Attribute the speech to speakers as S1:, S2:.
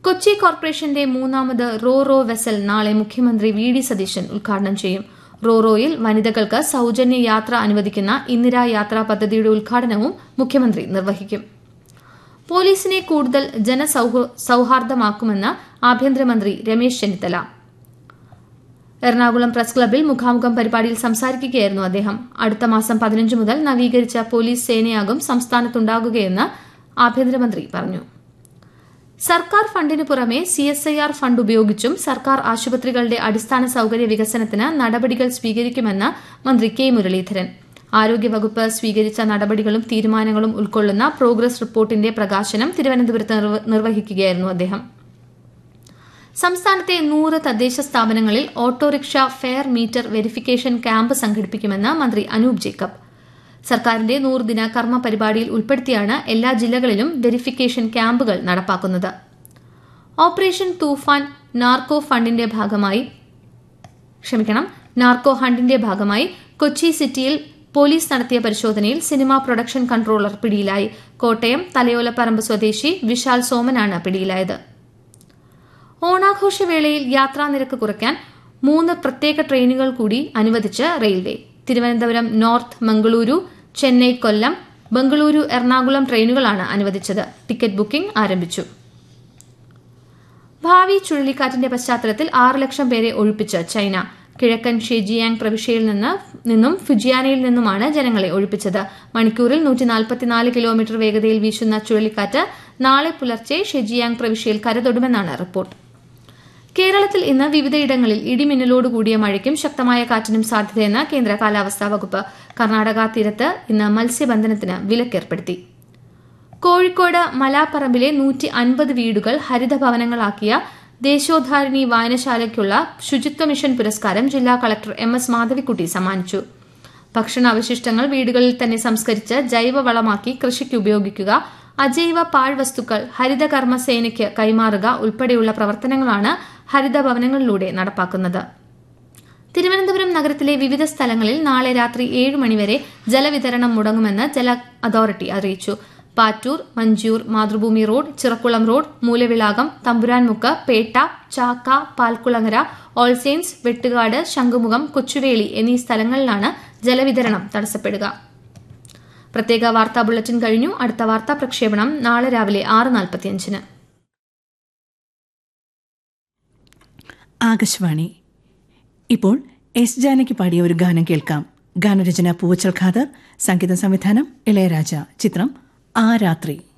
S1: കൊച്ചി കോർപ്പറേഷന്റെ മൂന്നാമത് raw raw vessel നാളെ മുഖ്യമന്ത്രി വി ഡി സതീശൻ ഉദ്ഘാടനം ചെയ്യും റോ റോയിൽ വനിതകൾക്ക് സൌജന്യ യാത്ര അനുവദിക്കുന്ന ഇന്ദിരാ യാത്രാ പദ്ധതിയുടെ ഉദ്ഘാടനവും മുഖ്യമന്ത്രി നിർവഹിക്കും പോലീസിനെ കൂടുതൽ ജനസൌഹാർദ്ദമാക്കുമെന്ന് ആഭ്യന്തരമന്ത്രി രമേശ് ചെന്നിത്തല എറണാകുളം പ്രസ് ക്ലബിൽ മുഖാമുഖം പരിപാടിയിൽ സംസാരിക്കുകയായിരുന്നു അദ്ദേഹം അടുത്ത മാസം പതിനഞ്ച് മുതൽ നവീകരിച്ച പോലീസ് സേനയാകും സംസ്ഥാനത്തുണ്ടാകുകയെന്ന് ആഭ്യന്തരമന്ത്രി പറഞ്ഞു സർക്കാർ ഫണ്ടിന് പുറമെ C S I R fund ഉപയോഗിച്ചും സർക്കാർ ആശുപത്രികളുടെ അടിസ്ഥാന സൌകര്യ വികസനത്തിന് നടപടികൾ സ്വീകരിക്കുമെന്ന് മന്ത്രി കെ മുരളീധരൻ ആരോഗ്യവകുപ്പ് സ്വീകരിച്ച നടപടികളും തീരുമാനങ്ങളും ഉൾക്കൊള്ളുന്ന പ്രോഗ്രസ് റിപ്പോർട്ടിന്റെ പ്രകാശനം തിരുവനന്തപുരത്ത് നിർവഹിക്കുകയായിരുന്നു അദ്ദേഹം സംസ്ഥാനത്തെ നൂറ് തദ്ദേശ സ്ഥാപനങ്ങളിൽ autorickshaw fare meter verification camp സംഘടിപ്പിക്കുമെന്ന് മന്ത്രി അനൂപ് ജേക്കബ് സർക്കാരിന്റെ നൂറുദിന കർമ്മ പരിപാടിയിൽ ഉൾപ്പെടുത്തിയാണ് എല്ലാ ജില്ലകളിലും വെരിഫിക്കേഷൻ ക്യാമ്പുകൾ നടപ്പാക്കുന്നത് ഓപ്പറേഷൻ തൂഫാൻ നാർക്കോ ഫണ്ടിന്റെ ഭാഗമായി ക്ഷമിക്കണം നാർക്കോ ഹണ്ടിന്റെ ഭാഗമായി കൊച്ചി സിറ്റിയിൽ പോലീസ് നടത്തിയ പരിശോധനയിൽ സിനിമാ പ്രൊഡക്ഷൻ കൺട്രോളർ പിടിയിലായി കോട്ടയം തലയോലപ്പറമ്പ് സ്വദേശി വിശാൽ സോമനാണ് പിടിയിലായത് ഓണാഘോഷവേളയിൽ യാത്രാനിരക്ക് കുറയ്ക്കാൻ മൂന്ന് പ്രത്യേക ട്രെയിനുകൾ കൂടി അനുവദിച്ച് റെയിൽവേ തിരുവനന്തപുരം നോർത്ത് മംഗളൂരു ചെന്നൈ കൊല്ലം ബംഗളൂരു എറണാകുളം ട്രെയിനുകളാണ് അനുവദിച്ചത് ടിക്കറ്റ് ബുക്കിംഗ് ആരംഭിച്ചു ഭാവി ചുഴലിക്കാറ്റിന്റെ പശ്ചാത്തലത്തിൽ ആറ് ലക്ഷം പേരെ ഒഴിപ്പിച്ച് ചൈന കിഴക്കൻ ഷെജിയാങ് പ്രവിശ്യയിൽ നിന്ന് നിന്നും ഫുജിയാനയിൽ നിന്നുമാണ് ജനങ്ങളെ ഒഴിപ്പിച്ചത് മണിക്കൂറിൽ നൂറ്റി കിലോമീറ്റർ വേഗതയിൽ വീശുന്ന ചുഴലിക്കാറ്റ് നാളെ പുലർച്ചെ ഷെജിയാങ് പ്രവിശ്യയിൽ കരതൊടുമെന്നാണ് റിപ്പോർട്ട് കേരളത്തിൽ ഇന്ന് വിവിധയിടങ്ങളിൽ ഇടിമിന്നലോട് കൂടിയ മഴയ്ക്കും ശക്തമായ കാറ്റിനും സാധ്യതയെന്ന് കേന്ദ്ര കാലാവസ്ഥാ വകുപ്പ് കർണാടക തീരത്ത് ഇന്ന് മത്സ്യബന്ധനത്തിന് വിലക്കേർപ്പെടുത്തി കോഴിക്കോട് മലാപ്പറമ്പിലെ നൂറ്റി അൻപത് വീടുകൾ ഹരിതഭവനങ്ങളാക്കിയ ദേശോദ്ധാരിണി വായനശാലയ്ക്കുള്ള ശുചിത്വ മിഷൻ പുരസ്കാരം ജില്ലാ കളക്ടർ എം എസ് മാധവിക്കുട്ടി സമ്മാനിച്ചു ഭക്ഷണാവശിഷ്ടങ്ങൾ വീടുകളിൽ തന്നെ സംസ്കരിച്ച് ജൈവവളമാക്കി കൃഷിക്ക് ഉപയോഗിക്കുക അജൈവ പാഴ്വസ്തുക്കൾ ഹരിതകർമ്മ സേനയ്ക്ക് കൈമാറുക ഉൾപ്പെടെയുള്ള പ്രവർത്തനങ്ങളാണ് ഹരിതഭവനങ്ങളിലൂടെ നടപ്പാക്കുന്നത് തിരുവനന്തപുരം നഗരത്തിലെ വിവിധ സ്ഥലങ്ങളിൽ നാളെ രാത്രി ഏഴ് മണിവരെ ജലവിതരണം മുടങ്ങുമെന്ന് ജല അതോറിറ്റി അറിയിച്ചു Pattoor Manjoor Mathrubhumi road Chirakkulam road Moolavilakam Thampuranmukku Pettah Chakka Palkulangara all saints Vettukad Shanghumukham Kochuveli എന്നീ സ്ഥലങ്ങളിലാണ് ജലവിതരണം തടസ്സപ്പെടുക പ്രത്യേക വാർത്താ ബുള്ളറ്റിൻ കഴിഞ്ഞു അടുത്ത വാർത്താ പ്രക്ഷേപണം നാളെ രാവിലെ ആറ് നാൽപ്പത്തിയഞ്ചിന്
S2: ആകാശവാണി ഇപ്പോൾ എസ് ജാനകി പാടിയ ഒരു ഗാനം കേൾക്കാം ഗാനരചന പൂവച്ചൽ ഖാദർ സംഗീത സംവിധാനം ഇളയരാജ ചിത്രം ആ രാത്രി